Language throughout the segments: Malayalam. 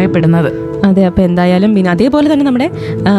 പറയപ്പെടുന്നത് അതെ അപ്പോൾ എന്തായാലും പിന്നെ അതേപോലെ തന്നെ നമ്മുടെ ആ,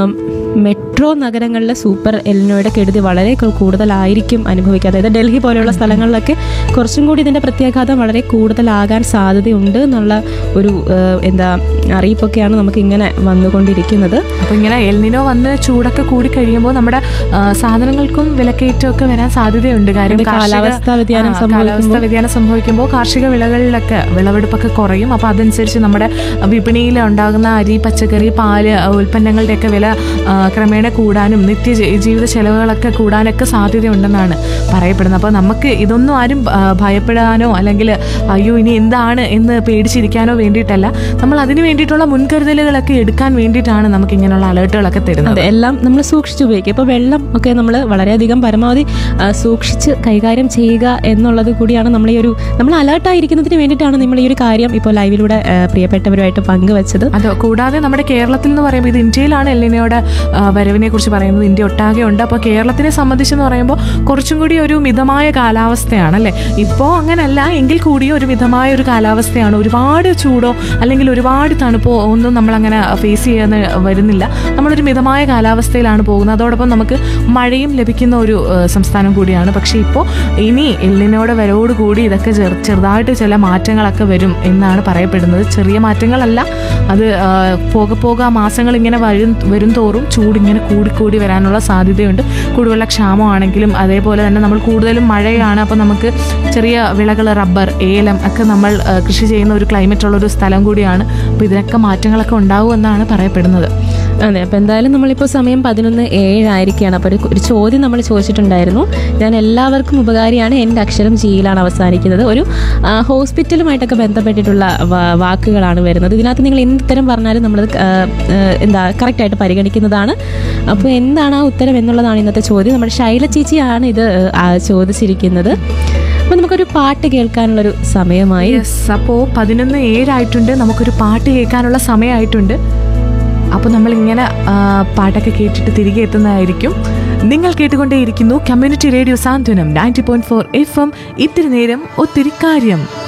മെട്രോ നഗരങ്ങളിലെ സൂപ്പർ എലിനോയുടെ കെടുതി വളരെ കു- കൂടുതലായിരിക്കും അനുഭവിക്കുക അതായത് ഡൽഹി പോലെയുള്ള സ്ഥലങ്ങളിലൊക്കെ കുറച്ചും കൂടി ഇതിൻ്റെ പ്രത്യാഘാതം വളരെ കൂടുതലാകാൻ സാധ്യതയുണ്ട് എന്നുള്ള ഒരു ആ, എന്താ അറിയിപ്പൊക്കെയാണ് നമുക്ക് ഇങ്ങനെ വന്നുകൊണ്ടിരിക്കുന്നത് അപ്പോൾ ഇങ്ങനെ എൽനിനോ വന്ന് ചൂടൊക്കെ കൂടി കഴിയുമ്പോൾ നമ്മുടെ ആ, സാധനങ്ങൾക്കും വിലക്കയറ്റമൊക്കെ വരാൻ സാധ്യതയുണ്ട് കാര്യം ഇത് കാർഷിക- കാലാവസ്ഥാ വ്യതിയാനം ആ, സംഭവിക്കുമ്പോൾ- കാലാവസ്ഥാ വ്യതിയാനം സംഭവിക്കുമ്പോൾ കാർഷിക വിളകളിലൊക്കെ വിളവെടുപ്പൊക്കെ കുറയും അപ്പോൾ അതനുസരിച്ച് നമ്മുടെ വിപണിയിൽ ഉണ്ടാകുന്ന അരി പച്ചക്കറി പാല് ആ, ഉൽപ്പന്നങ്ങളുടെയൊക്കെ വില ആ, ക്രമേണ കൂടാനും നിത്യ ജీ- ജീവിത ചെലവുകളൊക്കെ കൂടാനൊക്കെ സാധ്യതയുണ്ടെന്നാണ് പറയപ്പെടുന്നത് അപ്പോൾ നമുക്ക് ഇതൊന്നും ആരും ആ, ഭയപ്പെടാനോ അല്ലെങ്കിൽ അയ്യോ ഇനി എന്താണ് എന്ന് പേടിച്ചിരിക്കാനോ വേണ്ടിയിട്ടല്ല നമ്മൾ അതിന് വേണ്ടിയിട്ടുള്ള മുൻകരുതലുകളൊക്കെ എടുക്കാൻ വേണ്ടിയിട്ടാണ് നമുക്ക് ഇങ്ങനെയുള്ള അലേർട്ടുകളൊക്കെ തരുന്നത് അതെ എല്ലാം നമ്മൾ സൂക്ഷിച്ച് ഉപയോഗിക്കുക ഇപ്പോൾ വെള്ളം ഒക്കെ നമ്മൾ വളരെയധികം പരമാവധി ആ, സൂക്ഷിച്ച് കൈകാര്യം ചെയ്യുക എന്നുള്ളത് കൂടിയാണ് നമ്മൾ ഈ ഒരു നമ്മൾ അലേർട്ടായിരിക്കുന്നതിന് വേണ്ടിയിട്ടാണ് നമ്മൾ ഈ ഒരു കാര്യം ഇപ്പോൾ ലൈവിലൂടെ ആ, പ്രിയപ്പെട്ടവരുമായിട്ട് പങ്കുവച്ചത് അത് കൂടാതെ നമ്മുടെ കേരളത്തിൽ എന്ന് പറയുമ്പോൾ ഇത് ഇന്ത്യയിലാണ് എല്ലിനയുടെ വരവിനെ കുറിച്ച് പറയുന്നത് ഇന്ത്യ ഒട്ടാകെ ഉണ്ട് അപ്പോൾ കേരളത്തിനെ സംബന്ധിച്ചെന്ന് പറയുമ്പോൾ കുറച്ചും കൂടി ഒരു മിതമായ കാലാവസ്ഥയാണ് അല്ലേ ഇപ്പോൾ അങ്ങനല്ല എങ്കിൽ കൂടി ഒരു മിതമായ ഒരു കാലാവസ്ഥയാണ് ഒരുപാട് ചൂടോ അല്ലെങ്കിൽ ഒരുപാട് തണുപ്പോ ഒന്നും നമ്മളങ്ങനെ ഫേസ് ചെയ്യാൻ വരുന്നില്ല നമ്മളൊരു മിതമായ കാലാവസ്ഥയിലാണ് പോകുന്നത് അതോടൊപ്പം നമുക്ക് മഴയും ലഭിക്കുന്ന ഒരു ആ, സംസ്ഥാനം കൂടിയാണ് പക്ഷേ ഇപ്പോൾ ഇനി എല്ലിനോട് വരവോടുകൂടി ഇതൊക്കെ ചെറു ചെറുതായിട്ട് ചില മാറ്റങ്ങളൊക്കെ വരും എന്നാണ് പറയപ്പെടുന്നത് ചെറിയ മാറ്റങ്ങളല്ല അത് ആ, പോകെ പോകെ ആ മാസങ്ങൾ ഇങ്ങനെ വരും വരും തോറും ചൂട് ഇങ്ങനെ കൂടിക്കൂടി വരാനുള്ള സാധ്യതയുണ്ട് കുടിവെള്ള ക്ഷാമമാണെങ്കിലും അതേപോലെ തന്നെ നമ്മൾ കൂടുതലും മഴയാണ് അപ്പോൾ നമുക്ക് ചെറിയ വിളകൾ റബ്ബർ ഏലം ഒക്കെ നമ്മൾ ആ, കൃഷി ചെയ്യുന്ന ഒരു ക്ലൈമറ്റ് ഉള്ള ഒരു സ്ഥലം കൂടിയാണ് അപ്പോൾ ഇതിനൊക്കെ മാറ്റങ്ങളൊക്കെ ഉണ്ടാവുമെന്നാണ് പറയപ്പെടുന്നത് അതെ അപ്പോൾ എന്തായാലും നമ്മളിപ്പോൾ സമയം പതിനൊന്ന് ഏഴായിരിക്കുകയാണ് അപ്പോൾ ഒരു ഒരു ചോദ്യം നമ്മൾ ചോദിച്ചിട്ടുണ്ടായിരുന്നു ഞാൻ എല്ലാവർക്കും ഉപകാരിയാണ് എൻ്റെ അക്ഷരം ജിയിലാണ് അവസാനിക്കുന്നത് ഒരു ആ, ഹോസ്പിറ്റലുമായിട്ടൊക്കെ ബന്ധപ്പെട്ടിട്ടുള്ള വാ- വാക്കുകളാണ് വരുന്നത് ഇതിനകത്ത് നിങ്ങൾ എന്ത് ഉത്തരം പറഞ്ഞാലും നമ്മളത് ആ, ആ, എന്താ കറക്റ്റായിട്ട് പരിഗണിക്കുന്നതാണ് അപ്പോൾ എന്താണ് ആ ഉത്തരം എന്നുള്ളതാണ് ഇന്നത്തെ ചോദ്യം നമ്മുടെ ശൈല ചേച്ചിയാണ് ഇത് ആ, ചോദിച്ചിരിക്കുന്നത് അപ്പോൾ നമുക്കൊരു പാട്ട് കേൾക്കാനുള്ളൊരു സമയമായി യെസ് അപ്പോൾ പതിനൊന്ന് ഏഴായിട്ടുണ്ട് നമുക്കൊരു പാട്ട് കേൾക്കാനുള്ള സമയമായിട്ടുണ്ട് അപ്പോൾ നമ്മളിങ്ങനെ ആ, പാട്ടൊക്കെ കേട്ടിട്ട് തിരികെ എത്തുന്നതായിരിക്കും നിങ്ങൾ കേട്ടുകൊണ്ടേയിരിക്കുന്നു community radio Santhwanam ninety point four F M ഇത്തിരി നേരം ഒത്തിരി കാര്യം